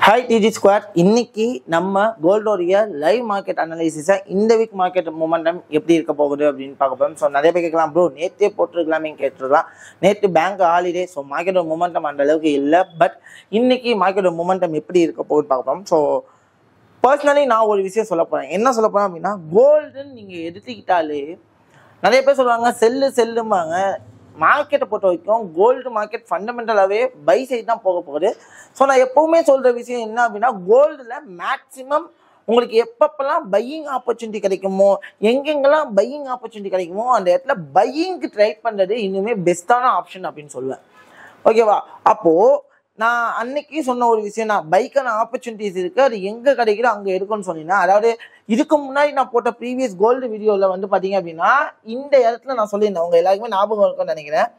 hi டிஜி square இன்னைக்கு நம்ம கோல்டோடைய live market அனலைசிஸை இந்த வீக் மார்க்கெட் மூமெண்டம் எப்படி இருக்க போகுது அப்படின்னு பார்க்க போகிறோம் ஸோ நிறைய பேர் கேட்கலாம் ப்ரோ நேற்றே போட்டிருக்கலாமே கேட்டுருக்கலாம் நேற்று பேங்க் ஹாலிடே ஸோ மார்க்கெட்டோட மூமெண்டம் அந்த அளவுக்கு இல்லை பட் இன்னைக்கு மார்க்கெட்டோட மூமெண்டம் எப்படி இருக்க போகுதுன்னு பார்க்க போகிறோம் ஸோ பர்சனலி நான் ஒரு விஷயம் சொல்ல போகிறேன் என்ன சொல்ல போகிறேன் அப்படின்னா கோல்டுன்னு நீங்கள் எடுத்துக்கிட்டாலே நிறைய பேர் சொல்லுவாங்க செல்லு செல்லும்பாங்க மார்க்கெட்டை பொறுத்த வரைக்கும் கோல்டு மார்க்கெட் ஃபண்டமெண்டலாகவே பை சைடு தான் போக போகுது ஸோ நான் எப்பவுமே சொல்கிற விஷயம் என்ன அப்படின்னா கோல்டில் மேக்ஸிமம் உங்களுக்கு எப்பப்பெல்லாம் பையிங் ஆப்பர்ச்சுனிட்டி கிடைக்குமோ எங்கெங்கெல்லாம் பையிங் ஆப்பர்ச்சுனிட்டி கிடைக்குமோ அந்த இடத்துல பையிங்க்கு ட்ரை பண்ணுறது இன்னுமே பெஸ்ட்டான ஆப்ஷன் அப்படின்னு சொல்லுவேன் ஓகேவா அப்போது நான் அன்னைக்கு சொன்ன ஒரு விஷயம் நான் பைக்கான ஆப்பர்ச்சுனிட்டிஸ் இருக்குது அது எங்கே கிடைக்குதோ அங்கே இருக்குன்னு சொன்னீங்கன்னா அதாவது இதுக்கு முன்னாடி நான் போட்ட ப்ரீவியஸ் கோல்டு வீடியோவில் வந்து பார்த்தீங்க அப்படின்னா இந்த இடத்துல நான் சொல்லியிருந்தேன் உங்க எல்லாருக்குமே ஞாபகம் இருக்கும்னு நினைக்கிறேன்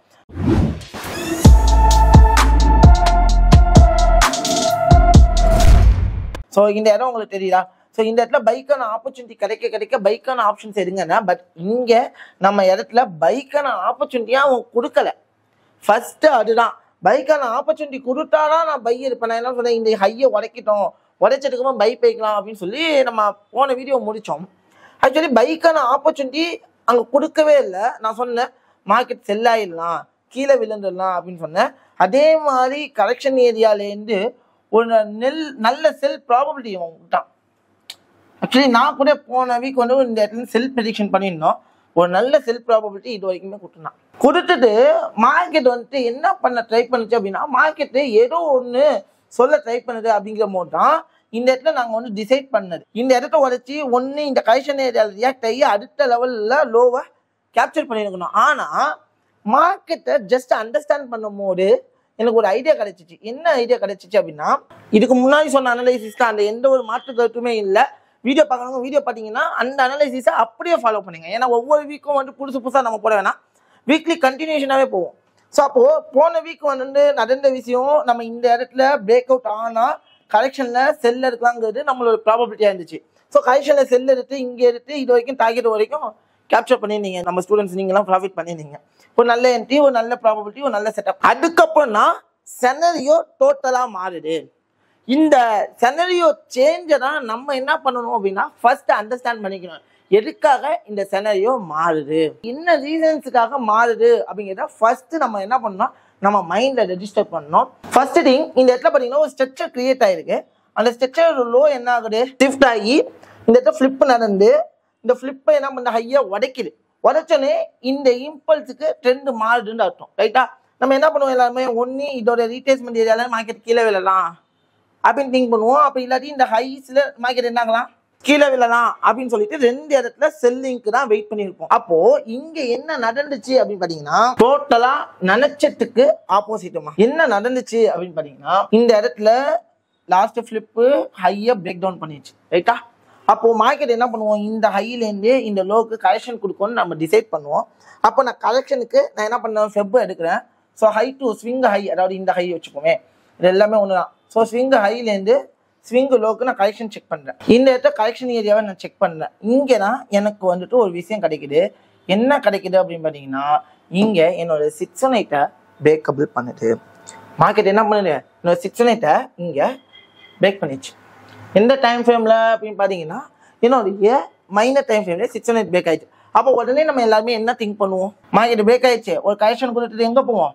ஸோ இந்த இடம் உங்களுக்கு தெரியுதா ஸோ இந்த இடத்துல பைக்கான ஆப்பர்ச்சுனிட்டி கிடைக்க கிடைக்க பைக்கான ஆப்ஷன்ஸ் எடுங்கன்னா பட் இங்கே நம்ம இடத்துல பைக்கான ஆப்பர்ச்சுனிட்டியாக அவங்க கொடுக்கல ஃபர்ஸ்ட் அதுதான் பைக்கான ஆப்பர்ச்சுனிட்டி கொடுத்தாதான் நான் பை இருப்பேன் நான் என்ன சொன்னேன் இந்த ஹையை உடைக்கிட்டோம் உடைச்சதுக்கப்புறம் பை போய்க்கலாம் அப்படின்னு சொல்லி நம்ம போன வீடியோ முடித்தோம் ஆக்சுவலி பைக்கான ஆப்பர்ச்சுனிட்டி அங்கே கொடுக்கவே இல்லை நான் சொன்னேன் மார்க்கெட் செல் ஆயிடலாம் கீழே விழுந்துடலாம் அப்படின்னு சொன்னேன் அதே மாதிரி கரெக்ஷன் ஏரியாலேருந்து ஒரு நெல் நல்ல செல் ப்ராபபிலிட்டி அவன் விட்டான் ஆக்சுவலி நான் கூட போன வீக் வந்து இந்த இடத்துல செல் ப்ரெடிக்ஷன் பண்ணியிருந்தோம் ஒரு நல்ல செல் ப்ராபபிலிட்டி இது வரைக்குமே கொடுத்துருந்தான் கொடுத்துட்டு மார்க்கெட் வந்துட்டு என்ன பண்ண ட்ரை பண்ணுச்சு அப்படின்னா மார்க்கெட்டு ஏதோ ஒன்று சொல்ல ட்ரை பண்ணுது அப்படிங்கிற போது தான் இந்த இடத்துல நாங்கள் வந்து டிசைட் பண்ணது இந்த இடத்த உடச்சி ஒன்று இந்த கரெக்ஷன் ஏரியாவில் ரியாக்ட் ஆகி அடுத்த லெவலில் லோவை கேப்சர் பண்ணியிருக்கணும் ஆனால் மார்க்கெட்டை ஜஸ்ட் அண்டர்ஸ்டாண்ட் பண்ணும் போது எனக்கு ஒரு ஐடியா கிடைச்சிச்சு என்ன ஐடியா கிடைச்சிச்சு அப்படின்னா இதுக்கு முன்னாடி சொன்ன அனலைசிஸ் தான் அந்த எந்த ஒரு மாற்று கருத்துமே இல்லை வீடியோ பார்க்குறவங்க வீடியோ பார்த்தீங்கன்னா அந்த அனலைசிஸை அப்படியே ஃபாலோ பண்ணுங்க ஏன்னா ஒவ்வொரு வீக்கும் வந்து புதுசு புதுசாக நம்ம போட வேணாம் வீக்லி கண்டினியூஷனாகவே போவோம் ஸோ அப்போது போன வீக் வந்து நடந்த விஷயம் நம்ம இந்த இடத்துல பிரேக் அவுட் ஆனால் கரெக்ஷனில் செல் எடுக்கலாங்கிறது நம்மளோட ப்ராபபிலிட்டியாக இருந்துச்சு ஸோ கரெக்ஷனில் செல் எடுத்து இங்கே எடுத்து இது வரைக்கும் டார்கெட் வரைக்கும் கேப்சர் பண்ணியிருந்தீங்க நம்ம ஸ்டூடெண்ட்ஸ் நீங்களாம் ப்ராஃபிட் பண்ணியிருந்தீங்க ஒரு நல்ல என்ட்ரி ஒரு நல்ல ப்ராபபிலிட்டி ஒரு நல்ல செட்டப் அதுக்கப்புறம் தான் செனரியோ டோட்டலாக மாறுது இந்த செனரியோ சேஞ்சை தான் நம்ம என்ன பண்ணணும் அப்படின்னா ஃபர்ஸ்ட் அண்டர்ஸ்டாண்ட் பண்ணிக்கணும் எதுக்காக இந்த செனரியோ மாறுது என்ன ரீசன்ஸுக்காக மாறுது அப்படிங்கிறத ஃபர்ஸ்ட் நம்ம என்ன பண்ணணும் நம்ம மைண்டில் ரெஜிஸ்டர் பண்ணணும் ஃபர்ஸ்ட் திங் இந்த இடத்துல பார்த்தீங்கன்னா ஒரு ஸ்ட்ரக்சர் கிரியேட் ஆயிருக்கு அந்த ஸ்ட்ரக்சர் லோ என்ன ஆகுது ஷிஃப்ட் ஆகி இந்த இடத்துல ஃப்ளிப் நடந்து இந்த ஃப்ளிப்பை என்ன பண்ண ஹையாக உடைக்குது உடைச்சோன்னே இந்த இம்பல்ஸுக்கு ட்ரெண்ட் மாறுதுன்னு அர்த்தம் ரைட்டா நம்ம என்ன பண்ணுவோம் எல்லாருமே ஒன்று இதோட ரீட்ரேஸ்மெண்ட் ஏரியால மார்க்கெட் கீழே விழலாம் அப்படின்னு திங்க் பண்ணுவோம் அப்போ இல்லாட்டி இந்த ஹைஸில் மார்க்கெட் என்னாகலாம் கீழே விழலாம் அப்படின்னு சொல்லிட்டு ரெண்டு இடத்துல செல்லிங்க்கு தான் வெயிட் பண்ணியிருப்போம் அப்போ இங்க என்ன நடந்துச்சு அப்படின்னு பாத்தீங்கன்னா டோட்டலா நினைச்சதுக்கு ஆப்போசிட்டுமா என்ன நடந்துச்சு அப்படின்னு பாத்தீங்கன்னா இந்த இடத்துல லாஸ்ட் ஃபிளிப்பு ஹையா பிரேக் டவுன் பண்ணிடுச்சு ரைட்டா அப்போ மார்க்கெட் என்ன பண்ணுவோம் இந்த ஹைலேருந்து இந்த லோக்கு கரெக்ஷன் கொடுக்கணும்னு நம்ம டிசைட் பண்ணுவோம் அப்போ நான் கரெக்ஷனுக்கு நான் என்ன பண்ணுவேன் ஃபெப் எடுக்கிறேன் so high to swing high அதாவது இந்த ஹை வச்சுக்கோமே இது எல்லாமே ஒன்று தான் ஸோ ஸ்விங் ஹைலேருந்து ஸ்விங் லோக்கு நான் கரெக்ஷன் செக் பண்ணுறேன் இந்த இடத்த கரெக்ஷன் ஏரியாவை நான் செக் பண்ணுறேன் இங்கே தான் எனக்கு வந்துட்டு ஒரு விஷயம் கிடைக்குது என்ன கிடைக்குது அப்படின்னு பார்த்தீங்கன்னா இங்கே என்னோட சிக்ஸ் ஒன் எயிட்டை பிரேக்கபிள் பண்ணுது மார்க்கெட் என்ன பண்ணுது என்னோட சிக்ஸ் ஒன் எயிட்டை இங்கே பிரேக் பண்ணிச்சு எந்த டைம் ஃப்ரேமில் அப்படின்னு பார்த்தீங்கன்னா என்னுடைய மைனர் டைம் ஃப்ரேமில் சிக்ஸ் ஒன் எயிட் பிரேக் ஆயிடுச்சு அப்போ உடனே நம்ம எல்லாருமே என்ன திங்க் பண்ணுவோம் மார்க்கெட் பிரேக் ஆயிடுச்சு ஒரு கரெக்ஷன் கொடுத்துட்டு எங்கே போவோம்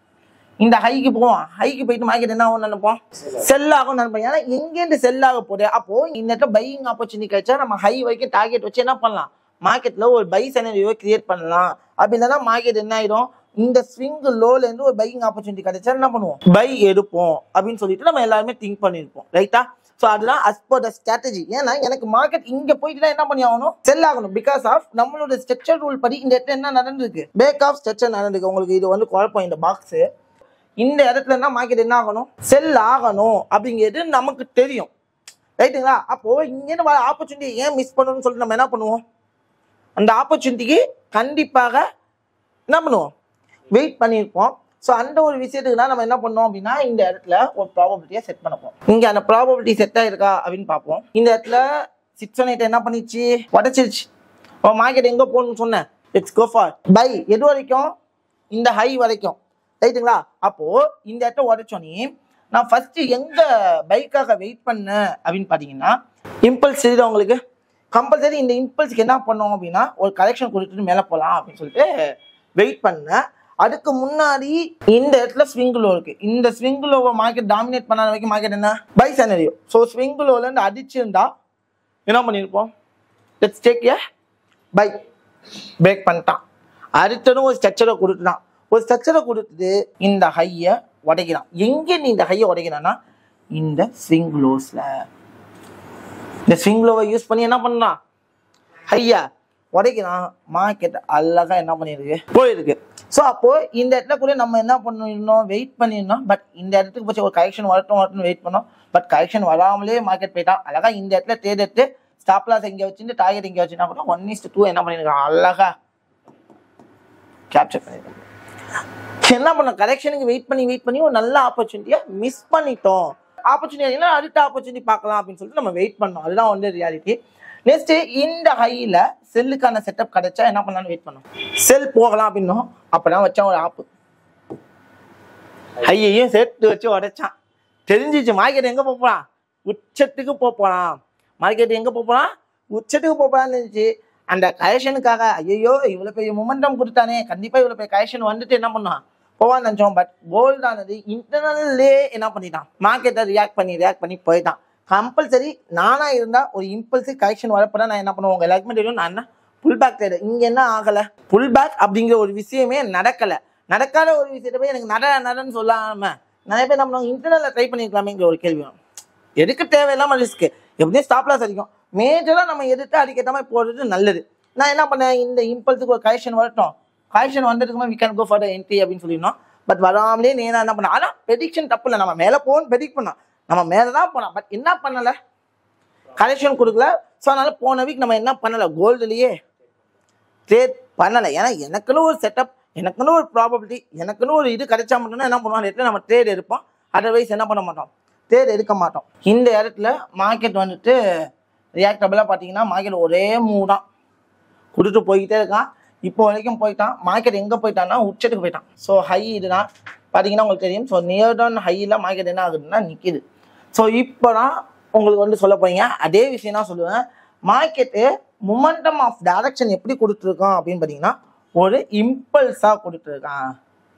இந்த ஹைக்கு போவோம் ஹைக்கு போயிட்டு மார்க்கெட் என்ன ஆகும் நினைப்போம் செல் ஆகும் நினைப்போம் ஏன்னா எங்கேருந்து செல் ஆக போகுது அப்போ இந்த இடத்துல பையிங் ஆப்பர்ச்சுனிட்டி கிடைச்சா நம்ம ஹை வரைக்கும் டார்கெட் வச்சு என்ன பண்ணலாம் மார்க்கெட்ல ஒரு பை செனரியோ கிரியேட் பண்ணலாம் அப்படி இல்லைன்னா மார்க்கெட் என்ன ஆயிடும் இந்த ஸ்விங் லோல இருந்து ஒரு பையிங் ஆப்பர்ச்சுனிட்டி கிடைச்சா என்ன பண்ணுவோம் பை எடுப்போம் அப்படின்னு சொல்லிட்டு நம்ம எல்லாருமே திங்க் பண்ணியிருப்போம் ரைட்டா ஸோ அதுதான் அஸ் பர் த ஸ்ட்ராட்டஜி ஏன்னா எனக்கு மார்க்கெட் இங்க போயிட்டு தான் என்ன பண்ணி ஆகணும் செல் ஆகணும் பிகாஸ் ஆஃப் நம்மளோட ஸ்ட்ரக்சர் ரூல் படி இந்த இடத்துல என்ன நடந்திருக்கு பேக் ஆஃப் ஸ்ட்ரக்சர் நடந்திருக்கு உங்களுக்கு இது வந்து குழப்பம் இந்த பாக்ஸ் இந்த இடத்துல என்ன மார்க்கெட் என்ன ஆகணும் செல் ஆகணும் அப்படிங்கிறது நமக்கு தெரியும் ரைட்டுங்களா அப்போ இங்கேருந்து வர ஆப்பர்ச்சுனிட்டி ஏன் மிஸ் பண்ணணும்னு சொல்லிட்டு நம்ம என்ன பண்ணுவோம் அந்த ஆப்பர்ச்சுனிட்டிக்கு கண்டிப்பாக என்ன பண்ணுவோம் வெயிட் பண்ணியிருப்போம் ஸோ அந்த ஒரு விஷயத்துக்கு தான் நம்ம என்ன பண்ணோம் அப்படின்னா இந்த இடத்துல ஒரு ப்ராபபிலிட்டியை செட் பண்ணப்போம் இங்கே அந்த ப்ராபபிலிட்டி செட் ஆயிருக்கா அப்படின்னு பார்ப்போம் இந்த இடத்துல சிக்ஸ் ஒன் எயிட் என்ன பண்ணிச்சு உடச்சிருச்சு இப்போ மார்க்கெட் எங்கே போகணும்னு சொன்னேன் இட்ஸ் கோ ஃபார் பை எது வரைக்கும் இந்த ஹை வரைக்கும் ரைட்டுங்களா அப்போ இந்த இடத்த உடைச்சோன்னே நான் ஃபர்ஸ்ட் எங்க பைக்காக வெயிட் பண்ணேன் அப்படின்னு பார்த்தீங்கன்னா இம்பல்ஸ் தெரியுதா உங்களுக்கு கம்பல்சரி இந்த இம்பல்ஸ்க்கு என்ன பண்ணோம் அப்படின்னா ஒரு கலெக்ஷன் கொடுத்துட்டு மேலே போகலாம் அப்படின்னு சொல்லிட்டு வெயிட் பண்ணேன் அதுக்கு முன்னாடி இந்த இடத்துல ஸ்விங்குலோ இருக்கு இந்த ஸ்விங்குலோவை மார்க்கெட் டாமினேட் பண்ணாத வரைக்கும் மார்க்கெட் என்ன பை சனரியோ ஸோ ஸ்விங்குலோல இருந்து அடிச்சிருந்தா என்ன பண்ணியிருப்போம் let's take a buy break பண்ணிட்டான் அடுத்ததும் ஒரு ஸ்ட்ரக்சரை கொடுத்துட்டான் ஒரு ஸ்ட்ரக்சரை கொடுத்துட்டு இந்த ஹையை உடைக்கிறான் எங்கே நீ இந்த ஹையை உடைக்கிறான்னா இந்த ஸ்விங் லோஸில் இந்த ஸ்விங் லோவை யூஸ் பண்ணி என்ன பண்ணலாம் ஹையா உடைக்கிறான் மார்க்கெட் அழகா என்ன பண்ணியிருக்கு போயிருக்கு ஸோ அப்போ இந்த இடத்துல கூட நம்ம என்ன பண்ணிருந்தோம் வெயிட் பண்ணியிருந்தோம் பட் இந்த இடத்துக்கு போச்சு ஒரு கரெக்ஷன் வரட்டும் வரட்டும் வெயிட் பண்ணோம் பட் கரெக்ஷன் வராமலே மார்க்கெட் போயிட்டான் அழகா இந்த இடத்துல ட்ரேட் எடுத்து ஸ்டாப் லாஸ் இங்கே வச்சுட்டு டார்கெட் இங்கே வச்சுனா கூட ஒன் இஸ்ட் டூ என்ன பண்ணியிருக்கான் அழகா கேப்சர் பண்ணியிருக்கான் என்ன பண்ணோம் கரெக்ஷனுக்கு வெயிட் பண்ணி வெயிட் பண்ணி ஒரு நல்ல ஆப்பர்ச்சுனிட்டியை மிஸ் பண்ணிட்டோம் ஆப்பர்ச்சுனிட்டி அடுத்த ஆப்பர்ச்சுனிட்டி பார்க்கலாம் அப்படின்னு சொல்லிட்டு நம்ம வெயிட் பண்ணோம் அதுதான் வந்து ரியாலிட்டி நெக்ஸ்ட் இந்த ஹையில் செல்லுக்கான செட்டப் கிடைச்சா என்ன பண்ணலாம்னு வெயிட் பண்ணோம் செல் போகலாம் அப்படின்னோம் அப்பதான் வச்சான் ஒரு ஆப்பு ஹையையும் சேர்த்து வச்சு உடைச்சான் தெரிஞ்சிச்சு மார்க்கெட் எங்க போக போறான் உச்சத்துக்கு போக போறான் மார்க்கெட் எங்க போக போறான் உச்சத்துக்கு போக போறான்னு இருந்துச்சு அந்த கரெக்ஷனுக்காக ஐயோ இவ்வளவு பெரிய மொமெண்டம் கொடுத்தானே கண்டிப்பா இவ்வளவு பெரிய கரெக்ஷன் வந்துட்டு என்ன பண்ணான் போவான்னு நினைச்சோம் பட் கோல்டானது இன்டர்னல்லே என்ன பண்ணிட்டான் மார்க்கெட்டை ரியாக்ட் பண்ணி ரியாக்ட் பண்ணி போயிட்டான் கம்பல்சரி நானா இருந்தா ஒரு இம்பல்சிவ் கரெக்ஷன் வரப்பட நான் என்ன பண்ணுவோம் உங்க எல்லாருக்குமே தெரியும் நான் என்ன புல் பேக் ட்ரேடர் இங்க என்ன ஆகல புல் பேக் அப்படிங்கிற ஒரு விஷயமே நடக்கல நடக்காத ஒரு விஷயத்த போய் எனக்கு நட நடன்னு சொல்லாம நிறைய பேர் நம்ம இன்டர்னல்ல ட்ரை பண்ணிருக்கலாமேங்கிற ஒரு கேள்வி வரும் எதுக்கு தேவையில்லாம ரிஸ்க் எப்படியும் ஸ்டாப் லாஸ் அடிக்கும் மேஜரா நம்ம எதிர்த்து அதுக்கேற்ற மாதிரி போடுறது நல்லது நான் என்ன பண்ணேன் இந்த இம்பல்ஸுக்கு ஒரு கரெக்ஷன் வரட்டும் கரெக்ஷன் வந்ததுக்கு we can go for entry அப்படின்னு சொல்லிடணும் பட் வராமலே நேரா என்ன பண்ண ஆனா ப்ரெடிக்ஷன் தப்பு இல்லை நம்ம மேல போகணும் ப்ரெடிக்ட் பண்ணோம் நம்ம மேல தான் போனோம் பட் என்ன பண்ணல கரெக்ஷன் கொடுக்கல ஸோ அதனால போன வீக் நம்ம என்ன பண்ணல கோல்டுலயே ட்ரேட் பண்ணலை ஏன்னா எனக்குன்னு ஒரு செட்டப் எனக்குன்னு ஒரு ப்ராபபிலிட்டி எனக்குன்னு ஒரு இது கிடைச்சா மட்டும்தான் என்ன பண்ணுவோம் இடத்துல நம்ம ட்ரேட் எடுப்போம் அதர்வைஸ் என்ன பண்ண மாட்டோம் ட்ரேட் எடுக்க மாட்டோம் இந்த இடத்துல மார்க்கெட் வந்துட்டு ரியாக்டபிளாக பார்த்தீங்கன்னா மார்க்கெட் ஒரே மூவ் தான் கொடுத்து போய்கிட்டே இருக்கான் இப்போ வரைக்கும் போயிட்டான் மார்க்கெட் எங்கே போயிட்டான்னா உச்சத்துக்கு போயிட்டான் ஸோ ஹை இதுதான் பார்த்தீங்கன்னா உங்களுக்கு தெரியும் ஸோ நியர் டவுன் ஹையில் மார்க்கெட் என்ன ஆகுதுன்னா நிற்கிது ஸோ இப்போ தான் உங்களுக்கு வந்து சொல்ல போறீங்க அதே விஷயம் தான் சொல்லுவேன் மார்க்கெட்டு மொமெண்டம் ஆஃப் டைரக்ஷன் எப்படி கொடுத்துருக்கோம் அப்படின்னு பார்த்தீங்கன்னா ஒரு இம்பல்ஸாக கொடுத்துருக்கான்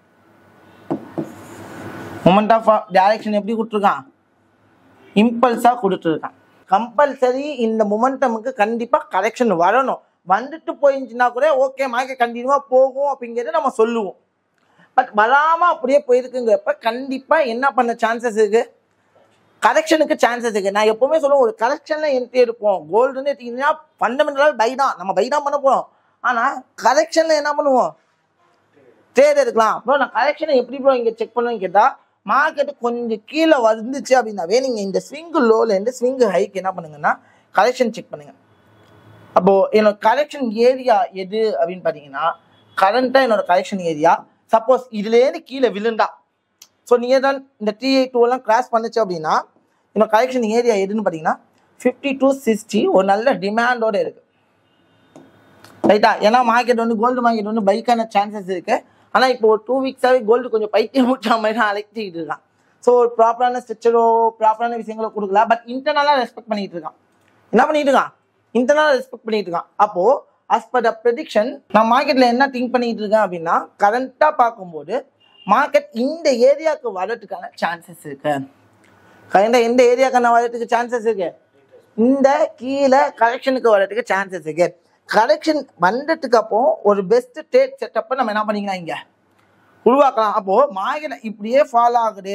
மொமெண்ட் ஆஃப் டைரக்ஷன் எப்படி கொடுத்துருக்கான் இம்பல்ஸாக கொடுத்துருக்கான் கம்பல்சரி இந்த மொமெண்டமுக்கு கண்டிப்பாக கரெக்ஷன் வரணும் வந்துட்டு போயிருந்துச்சுன்னா கூட ஓகே மார்க்கெட் கண்டினியூவாக போகும் அப்படிங்கிறத நம்ம சொல்லுவோம் பட் வராமல் அப்படியே போயிருக்குங்கிறப்ப கண்டிப்பாக என்ன பண்ண சான்சஸ் இருக்கு கரெக்ஷனுக்கு சான்சஸ் இருக்கு நான் எப்பவுமே சொல்லுவேன் ஒரு கரெக்ஷன்ல என்ட்ரி எடுப்போம் கோல்டுன்னு எடுத்தீங்கன்னா ஃபண்டமெண்டலாக பை தான் நம்ம பை தான் பண்ண போறோம் ஆனா கரெக்ஷன்ல என்ன பண்ணுவோம் ட்ரேட் எடுக்கலாம் அப்புறம் நான் கரெக்ஷனை எப்படி ப்ரோ இங்க செக் பண்ணுவேன்னு கேட்டா மார்க்கெட் கொஞ்சம் கீழே வந்துச்சு அப்படின்னாவே நீங்க இந்த ஸ்விங் லோல இருந்து ஸ்விங் ஹைக்கு என்ன பண்ணுங்கன்னா கரெக்ஷன் செக் பண்ணுங்க அப்போ என்னோட கரெக்ஷன் ஏரியா எது அப்படின்னு பாத்தீங்கன்னா கரண்டா என்னோட கரெக்ஷன் ஏரியா சப்போஸ் இதுலேருந்து கீழே விழுந்தா ஸோ நீங்கள் தான் இந்த டி எயிட் எல்லாம் கிராஸ் பண்ணுச்சு அப்படின்னா என்னோட கரெக்ஷன் ஏரியா எதுன்னு பார்த்தீங்கன்னா ஃபிஃப்டி டு சிக்ஸ்டி ஒரு நல்ல டிமாண்டோட இருக்கு ரைட்டா ஏன்னா மார்க்கெட் வந்து கோல்டு மார்க்கெட் வந்து பைக்கான சான்சஸ் இருக்கு ஆனால் இப்போ ஒரு டூ வீக்ஸாகவே கோல்டு கொஞ்சம் பைத்தியம் முடிச்ச மாதிரி தான் அழைச்சிக்கிட்டு இருக்கான் ஸோ ஒரு ப்ராப்பரான ஸ்ட்ரக்சரோ ப்ராப்பரான விஷயங்களோ கொடுக்கல பட் இன்டர்னலாக ரெஸ்பெக்ட் பண்ணிட்டு இருக்கான் என்ன பண்ணிட்டு இருக்கான் இன்டர்னலாக ரெஸ்பெக்ட் பண்ணிட்டு இருக்கான் அப்போ as per த ப்ரெடிக்ஷன் நான் மார்க்கெட்ல என்ன திங்க் பண்ணிட்டு இருக்கேன் அப்படின்னா கரண்டா பார்க்கும்போது மார்க்கெட் இந்த ஏரியாவுக்கு வர்றதுக்கான சான்சஸ் இருக்கு கரண்டா எந்த ஏரியாக்கான வர்றதுக்கு சான்சஸ் இருக்கு இந்த கீழே கரெக்ஷனுக்கு வர்றதுக்கு சான்சஸ் இருக்கு கரெக்ஷன் வந்ததுக்கு அப்போ ஒரு பெஸ்ட் ட்ரேட் செட்டப்பை நம்ம என்ன பண்ணிக்கலாம் இங்க உருவாக்கலாம் அப்போ மார்க்கெட் இப்படியே ஃபாலோ ஆகுது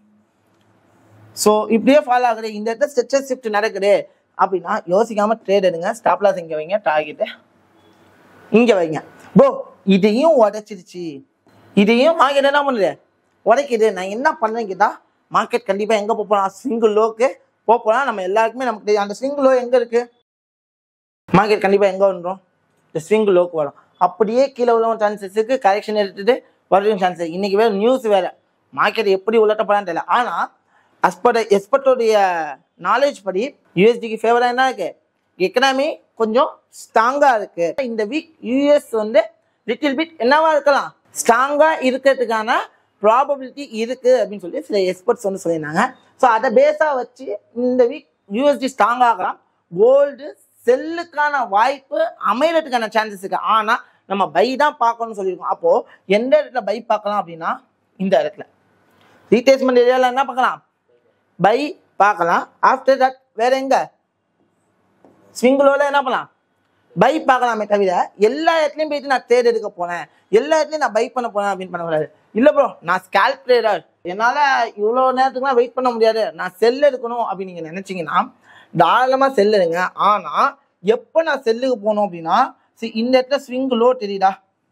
ஸோ இப்படியே ஃபாலோ ஆகுது இந்த இடத்துல ஸ்ட்ரெச்சர் ஷிஃப்ட் நடக்குது அப்படின்னா யோசிக்காம ட்ரேட் எடுங்க ஸ்டாப் லாஸ் இங்க வைங்க டார்கெட்டு இங்க வைங்க ப்ரோ இதையும் உடைச்சிருச்சு இதையும் மார்க்கெட் என்ன பண்ணுது உடைக்குது நான் என்ன பண்ணேன் கேட்டா மார்க்கெட் கண்டிப்பா எங்க போப் போலாம் சிங்கிள் லோக்கு போகலாம் நம்ம எல்லாருக்குமே நமக்கு தெரியும் அந்த சிங்கிள் லோ எங்க இருக்கு மார்க்கெட் கண்டிப்பா எங்க வந்துடும் இந்த ஸ்விங் லோக்கு வரும் அப்படியே கீழே உள்ள சான்சஸ் இருக்கு கரெக்ஷன் எடுத்துட்டு வரதுக்கும் சான்சஸ் இன்னைக்கு வேற நியூஸ் வேற மார்க்கெட் எப்படி உலட்ட போறான்னு தெரியல ஆனா அஸ்பட எஸ்பர்ட்டோடைய நாலேஜ் படி யூஎஸ்டிக்கு ஃபேவரா என்ன இருக்கு எக்கனாமி கொஞ்சம் ஸ்ட்ராங்கா இருக்கு இந்த வீக் யூஎஸ் வந்து லிட்டில் பிட் என்னவா இருக்கலாம் ஸ்ட்ராங்கா இருக்கிறதுக்கான ப்ராபபிலிட்டி இருக்கு அப்படின்னு சொல்லி சில எக்ஸ்பர்ட்ஸ் வந்து சொல்லியிருந்தாங்க ஸோ அதை பேஸாக வச்சு இந்த வீக் யூஎஸ்டி ஸ்ட்ராங் ஆகலாம் கோல்டு செல்லுக்கான வாய்ப்பு அமையறதுக்கான சான்சஸ் இருக்கு ஆனால் நம்ம பை தான் பார்க்கணும்னு சொல்லியிருக்கோம் அப்போ எந்த இடத்துல பை பார்க்கலாம் அப்படின்னா இந்த இடத்துல ரீடேஸ்மெண்ட் ஏரியாவில் என்ன பார்க்கலாம் பை பார்க்கலாம் ஆஃப்டர் தட் வேற எங்க ஸ்விங்குலோல என்ன பண்ணலாம் பை பார்க்கலாமே தவிர எல்லா இடத்துலையும் போயிட்டு நான் தேர்ட் எடுக்க போனேன் எல்லா இடத்துலையும் நான் பை பண்ண போனேன் அப்படின்னு பண்ணக்கூடாது இல்லை ப்ரோ நான் ஸ்கேல்ப் ட்ரேடர் என்னால் இவ்வளோ நேரத்துக்குலாம் வெயிட் பண்ண முடியாது நான் செல் எடுக்கணும் அப்படின்னு நீங்கள் நினச்சிங்கன்னா தாராளமாக செல் எடுங்க ஆனால் எப்போ நான் செல்லுக்கு போகணும் அப்படின்னா see, இந்த இடத்துல ஸ்விங் லோ தெரியுதா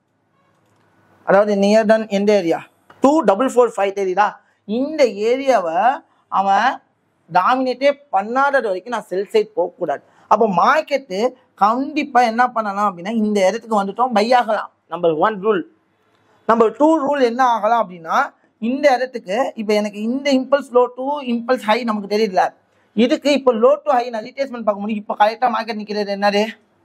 அதாவது நியர் டன் எந்த area two double four five தெரியுதா இந்த ஏரியாவை அவன் டாமினேட்டே பண்ணாதது வரைக்கும் நான் செல் சைட் போகக்கூடாது அப்போ மார்க்கெட்டு கண்டிப்பாக என்ன பண்ணலாம் அப்படின்னா இந்த இடத்துக்கு வந்துட்டோம் பை ஆகலாம் number one rule number two rule என்ன ஆகலாம் அப்படின்னா இந்த இடத்துக்கு இப்போ எனக்கு இந்த impulse low to impulse high நமக்கு தெரியல இதுக்கு இப்போ லோ டு ஹை நான் ரீட்ரேஸ்மெண்ட் பார்க்க முடியும் இப்போ கரெக்டாக மார்க்கெட் நிற்கிறது என்னது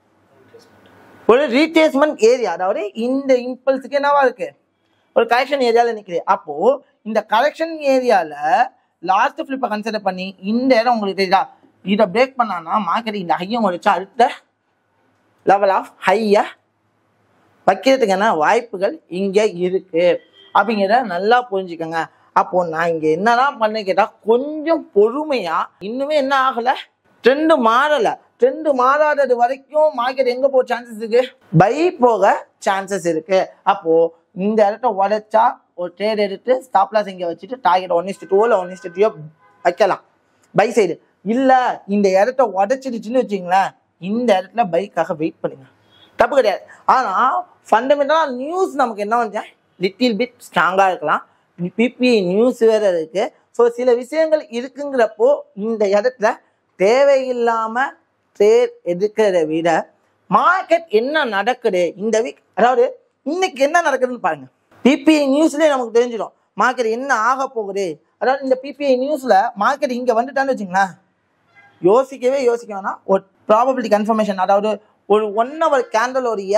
ஒரு ரீட்ரேஸ்மெண்ட் ஏரியா அதாவது இந்த இம்பல்ஸுக்கு என்னவா இருக்கு ஒரு கரெக்ஷன் ஏரியாவில் நிற்குது அப்போ இந்த கரெக்ஷன் ஏரியாவில் லாஸ்ட் ஃபிளிப்பை கன்சிடர் பண்ணி இந்த இடம் உங்களுக்கு தெரியுதா இதை பிரேக் பண்ணான்னா மார்க்கெட் இந்த ஹையை வச்சு அடுத்த லெவல் ஆஃப் ஹையை வைக்கிறதுக்கான வாய்ப்புகள் இங்கே இருக்கு அப்படிங்கிறத நல்லா புரிஞ்சுக்கோங்க அப்போ நான் இங்க என்னதான் பண்ண கேட்டா கொஞ்சம் பொறுமையா இன்னுமே என்ன ஆகல ட்ரெண்டு மாறல ட்ரெண்டு மாறாதது வரைக்கும் மார்க்கெட் எங்க போக சான்சஸ் இருக்கு பை போக சான்சஸ் இருக்கு அப்போ இந்த இடத்த உடைச்சா ஒரு ட்ரேட் எடுத்து ஸ்டாப் லாஸ் இங்க வச்சுட்டு டார்கெட் ஒன் இஸ்ட் டூ இல்லை ஒன் இஸ்ட் த்ரீயோ வைக்கலாம் பை சைடு இல்ல இந்த இடத்த உடைச்சிடுச்சுன்னு வச்சுங்களேன் இந்த இடத்துல பைக்காக வெயிட் பண்ணுங்க தப்பு கிடையாது ஆனா ஃபண்டமெண்டலா நியூஸ் நமக்கு என்ன வந்து லிட்டில் பிட் ஸ்ட்ராங்கா இருக்கலாம் பிபி நியூஸ் வேற இருக்கு ஸோ சில விஷயங்கள் இருக்குங்கிறப்போ இந்த இடத்துல தேவையில்லாம ட்ரேட் எடுக்கிறத விட மார்க்கெட் என்ன நடக்குது இந்த வீக் அதாவது இன்னைக்கு என்ன நடக்குதுன்னு பாருங்க பிபிஐ நியூஸ்லேயே நமக்கு தெரிஞ்சிடும் மார்க்கெட் என்ன ஆக போகுது அதாவது இந்த பிபிஐ நியூஸ்ல மார்க்கெட் இங்க வந்துட்டான்னு வச்சுங்களேன் யோசிக்கவே யோசிக்க வேணாம் ஒரு ப்ராபபிலிட்டி கன்ஃபர்மேஷன் அதாவது ஒரு ஒன் ஹவர் கேண்டலோடைய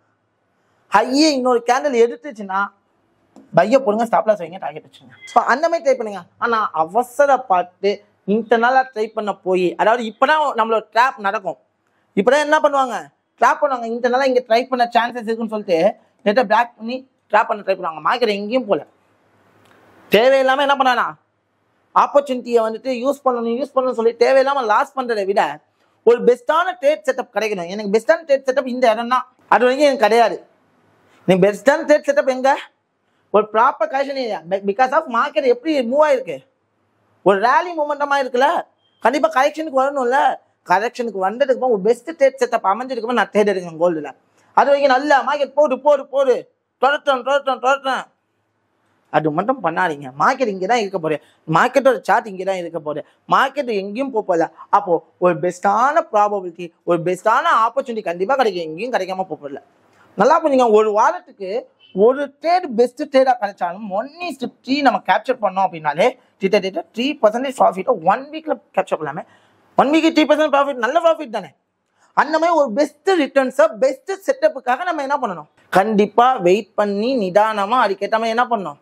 ஹையே இன்னொரு கேண்டல் எடுத்துச்சுன்னா பைய போடுங்க ஸ்டாப்லாஸ் வைங்க டார்கெட் வச்சுங்க ஸோ அந்த மாதிரி ட்ரை பண்ணுங்க ஆனால் அவசரப்பட்டு இன்டர்னலாக ட்ரை பண்ண போய் அதாவது இப்போதான் நம்மளோட ட்ராப் நடக்கும் இப்போதான் என்ன பண்ணுவாங்க ட்ராப் பண்ணுவாங்க இன்டர்னலாக இங்கே ட்ரை பண்ண சான்சஸ் இருக்குன்னு சொல்லிட்டு நெட்டை பிளாக் பண்ணி ட்ராப் பண்ண ட்ரை பண்ணுவாங்க மார்க்கெட் எங்கேயும் போகல தேவையில்லாமல் என்ன பண்ணானா ஆப்பர்ச்சுனிட்டியை வந்துட்டு யூஸ் பண்ணணும் யூஸ் பண்ணணும்னு சொல்லி தேவையில்லாமல் லாஸ் பண்ணுறதை விட ஒரு பெஸ்ட்டான ட்ரேட் செட்டப் கிடைக்கணும் எனக்கு பெஸ்ட்டான ட்ரேட் செட்டப் இந்த இடம் தான் அது வரைக்கும் எனக்கு கிடையாது நீ பெஸ்ட்டான ட்ரேட் செட்டப் எங்க ஒரு proper correction area because of market எப்படி மூவ் ஆயிருக்கு ஒரு ரேலி மூமெண்டமாக இருக்குல்ல கண்டிப்பாக கரெக்ஷனுக்கு வரணும்ல கரெக்ஷனுக்கு வந்ததுக்கு ஒரு பெஸ்ட் ட்ரேட் செட்டப் அமைஞ்சிருக்கு நான் ட்ரேட் எடுக்கணும் கோல்டில் அது வரைக்கும் நல்ல மார்க்கெட் போடு போடு போடு தொடட்டும் தொடட்டும் தொடட்டும் அது மட்டும் பண்ணாதீங்க மார்க்கெட் இங்கே தான் இருக்க போகுது மார்க்கெட்டோட சார்ட் இங்கே தான் இருக்க போகுது மார்க்கெட் எங்கேயும் போக போகல அப்போ ஒரு பெஸ்ட்டான ப்ராபபிலிட்டி ஒரு பெஸ்ட்டான ஆப்பர்ச்சுனிட்டி கண்டிப்பாக கிடைக்கும் எங்கேயும் கிடைக்காம போக போகல நல்லா புரிஞ்சுங்க ஒரு வாரத்துக்கு ஒரு ட்ரேட் பெஸ்ட் ட்ரேடாக கிடைச்சாலும் ஒன் இஸ் த்ரீ நம்ம கேப்சர் பண்ணோம் அப்படின்னாலே கிட்டத்தட்ட த்ரீ பர்சன்டேஜ் ப்ராஃபிட்டை ஒன் வீக்கில் கேப்சர் பண்ணலாமே one week three percent profit நல்ல ப்ராஃபிட் தானே அந்த மாதிரி ஒரு பெஸ்ட் ரிட்டர்ன்ஸை பெஸ்ட் செட்டப்புக்காக நம்ம என்ன பண்ணணும் கண்டிப்பாக வெயிட் பண்ணி நிதானமாக அதுக்கேற்ற மாதிரி என்ன பண்ணணும்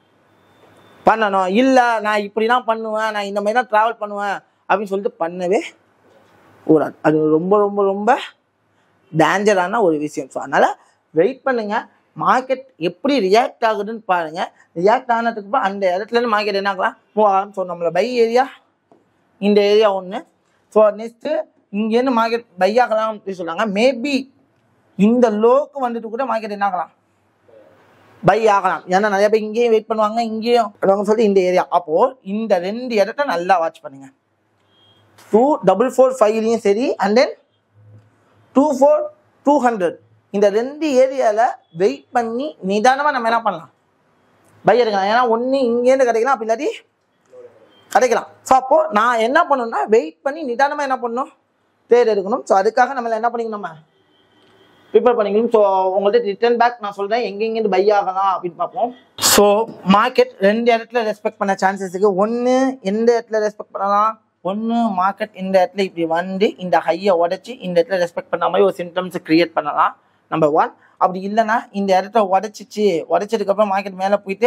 பண்ணணும் இல்லை நான் இப்படி தான் பண்ணுவேன் நான் இந்த மாதிரி தான் ட்ராவல் பண்ணுவேன் அப்படின்னு சொல்லிட்டு பண்ணவே கூடாது அது ரொம்ப ரொம்ப ரொம்ப டேஞ்சரான ஒரு விஷயம் ஸோ அதனால் வெயிட் பண்ணுங்க மார்க்கெட் எப்படி ரியாக்ட் ஆகுதுன்னு பாருங்க ரியாக்ட் ஆனதுக்கு அப்புறம் அந்த இடத்துலேருந்து மார்க்கெட் என்ன ஆகலாம் மூவ் ஆகலாம் ஸோ நம்மள பை ஏரியா இந்த ஏரியா ஒன்று ஸோ நெக்ஸ்ட்டு இங்கேருந்து மார்க்கெட் பை ஆகலாம் அப்படின்னு சொல்கிறாங்க மேபி இந்த லோக்கு வந்துட்டு கூட மார்க்கெட் என்ன ஆகலாம் பை ஆகலாம் ஏன்னா நிறைய பேர் இங்கேயும் வெயிட் பண்ணுவாங்க இங்கேயும் வருவாங்க சொல்லி இந்த ஏரியா அப்போ இந்த ரெண்டு இடத்த நல்லா வாட்ச் பண்ணுங்க டூ டபுள் ஃபோர் ஃபைவ்லையும் சரி and then two four two hundred இந்த ரெண்டு ஏரியாவில் வெயிட் பண்ணி நிதானமாக நம்ம என்ன பண்ணலாம் பை எடுக்கலாம் ஏன்னா ஒன்று இங்கேருந்து கிடைக்கலாம் அப்படி இல்லாட்டி கிடைக்கலாம் ஸோ அப்போ நான் என்ன பண்ணணும்னா வெயிட் பண்ணி நிதானமாக என்ன பண்ணணும் ட்ரேட் எடுக்கணும் ஸோ அதுக்காக நம்மள என்ன பண்ணிக்கணும் நம்ம ப்ரிப்பேர் பண்ணிக்கணும் ஸோ உங்கள்கிட்ட ரிட்டர்ன் பேக் நான் சொல்கிறேன் எங்கெங்கேருந்து பை ஆகலாம் அப்படின்னு பார்ப்போம் ஸோ மார்க்கெட் ரெண்டு இடத்துல ரெஸ்பெக்ட் பண்ண சான்சஸ் இருக்கு ஒன்று எந்த இடத்துல ரெஸ்பெக்ட் பண்ணலாம் ஒன்று மார்க்கெட் இந்த இடத்துல இப்படி வந்து இந்த ஹையை உடைச்சி இந்த இடத்துல ரெஸ்பெக்ட் பண்ண மாதிரி ஒரு சிம்டம்ஸ் கிரியேட் பண்ணலாம் நம்பர் ஒன் அப்படி இல்லைன்னா இந்த இடத்த உடைச்சிச்சு உடைச்சதுக்கப்புறம் மார்க்கெட் மேலே போயிட்டு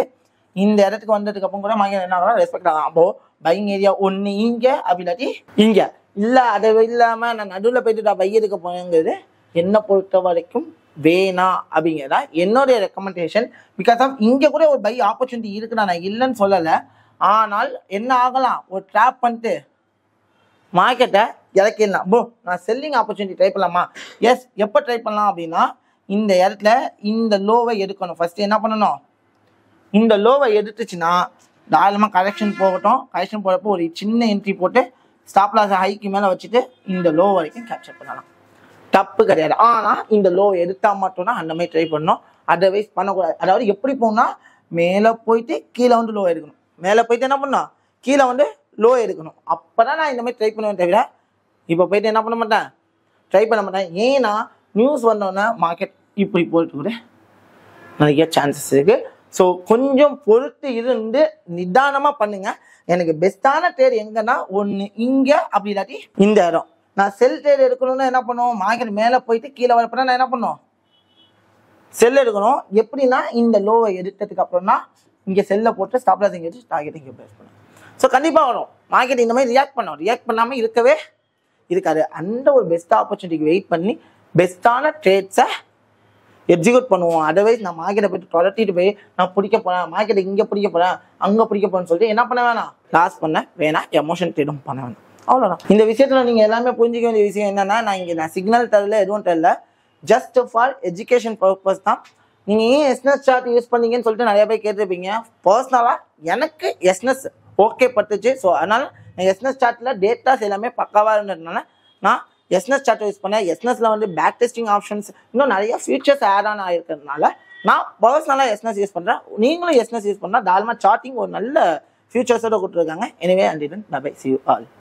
இந்த இடத்துக்கு வந்ததுக்கு அப்புறம் கூட மார்க்கெட் என்ன ஆகும் ரெஸ்பெக்ட் ஆகும் அப்போ பையிங் ஏரியா ஒன்று இங்க அப்படி இல்லாட்டி இங்க இல்ல அதை இல்லாம நான் நடுவில் போயிட்டு நான் பை எடுக்க போனேங்கிறது என்னை பொறுத்த வரைக்கும் வேணாம் அப்படிங்கிறதா என்னுடைய ரெக்கமெண்டேஷன் பிகாஸ் ஆஃப் இங்க கூட ஒரு பை ஆப்பர்ச்சுனிட்டி இருக்குடா நான் இல்லைன்னு சொல்லலை ஆனால் என்ன ஆகலாம் ஒரு ட்ராப் பண்ணிட்டு மார்க்கெட்டை இறக்கிடலாம் ப்ரோ நான் செல்லிங் ஆப்பர்ச்சுனிட்டி ட்ரை பண்ணலாமா எஸ் எப்போ ட்ரை பண்ணலாம் அப்படின்னா இந்த இடத்துல இந்த லோவை எடுக்கணும் ஃபர்ஸ்ட் என்ன பண்ணணும் இந்த லோவை எடுத்துச்சுன்னா தாராளமாக கரெக்ஷன் போகட்டும் கரெக்ஷன் போகிறப்போ ஒரு சின்ன என்ட்ரி போட்டு ஸ்டாப் லாஸ் ஹைக்கு மேலே வச்சுட்டு இந்த லோ வரைக்கும் கேப்சர் பண்ணலாம் தப்பு கிடையாது ஆனால் இந்த லோ எடுத்தால் மட்டும்தான் அந்த மாதிரி ட்ரை பண்ணணும் அதர்வைஸ் பண்ணக்கூடாது அதாவது எப்படி போகணும்னா மேலே போயிட்டு கீழே வந்து லோ எடுக்கணும் மேலே போயிட்டு என்ன பண்ணணும் கீழே வந்து லோ எடுக்கணும் அப்போ தான் நான் இந்த மாதிரி ட்ரை பண்ணுவேன் தவிர இப்போ போயிட்டு என்ன பண்ண மாட்டேன் ட்ரை பண்ண மாட்டேன் ஏன்னா நியூஸ் வந்தோடனே மார்க்கெட் இப்படி போயிட்டு கூட நிறைய சான்சஸ் இருக்கு ஸோ கொஞ்சம் பொறுத்து இருந்து நிதானமாக பண்ணுங்க எனக்கு பெஸ்ட்டான ட்ரேட் எங்கன்னா ஒன்று இங்கே அப்படி இல்லாட்டி இந்த இடம் நான் செல் ட்ரேட் எடுக்கணும்னா என்ன பண்ணுவோம் மார்க்கெட் மேலே போயிட்டு கீழே வரப்போ நான் என்ன பண்ணுவோம் செல் எடுக்கணும் எப்படின்னா இந்த லோவை எடுத்ததுக்கு அப்புறம் தான் இங்கே செல்லை போட்டு ஸ்டாப் லாஸ் இங்கே வச்சு டார்கெட் இங்கே ப்ளேஸ் பண்ணும் ஸோ கண்டிப்பாக வரும் மார்க்கெட் இந்த மாதிரி ரியாக்ட் பண்ணும் ரியாக்ட் பண்ணாமல் இருக்கவே இருக்காது அந்த ஒரு பெஸ்ட் ஆப்பர்ச்சுனிட்டிக்கு வெயிட் பண்ணி பெஸ்ட்டான ட்ரேட்ஸை எக்ஸிக்யூட் பண்ணுவோம் அதர்வைஸ் நான் மார்க்கெட்டை போயிட்டு துரத்திட்டு போய் நான் பிடிக்க போறேன் மார்க்கெட்டை இங்கே பிடிக்க போறேன் அங்கே பிடிக்க போறேன்னு சொல்லிட்டு என்ன பண்ண வேணாம் லாஸ் பண்ண வேணாம் எமோஷன் ட்ரேடும் பண்ண வேணாம் அவ்வளோதான் இந்த விஷயத்தில் நீங்கள் எல்லாமே புரிஞ்சிக்க வேண்டிய விஷயம் என்னன்னா நான் இங்கே நான் சிக்னல் தரல எதுவும் தரல ஜஸ்ட் ஃபார் எஜுகேஷன் பர்பஸ் தான் நீங்கள் ஏன் எஸ்னஸ் சார்ட் யூஸ் பண்ணீங்கன்னு சொல்லிட்டு நிறைய பேர் கேட்டிருப்பீங்க பர்சனலாக எனக்கு எஸ்னஸ் ஓகே பட்டுச்சு ஸோ அதனால் எஸ்னஸ் சார்ட்டில் டேட்டாஸ் எல்லாமே பக்காவாக இருந்ததுனால நான் எஸ்னஸ் சார்ட் யூஸ் பண்ணேன் எஸ்னஸில் வந்து பேக் டெஸ்டிங் ஆப்ஷன்ஸ் இன்னும் நிறைய ஃபியூச்சர்ஸ் ஆட் ஆன் ஆகிருக்கிறதுனால நான் பர்சனலாக எஸ்னஸ் யூஸ் பண்ணுறேன் நீங்களும் எஸ்னஸ் யூஸ் பண்ணால் தாராளமாக சார்ட்டிங் ஒரு நல்ல ஃபியூச்சர்ஸோட கொடுத்துருக்காங்க எனவே and bye see you all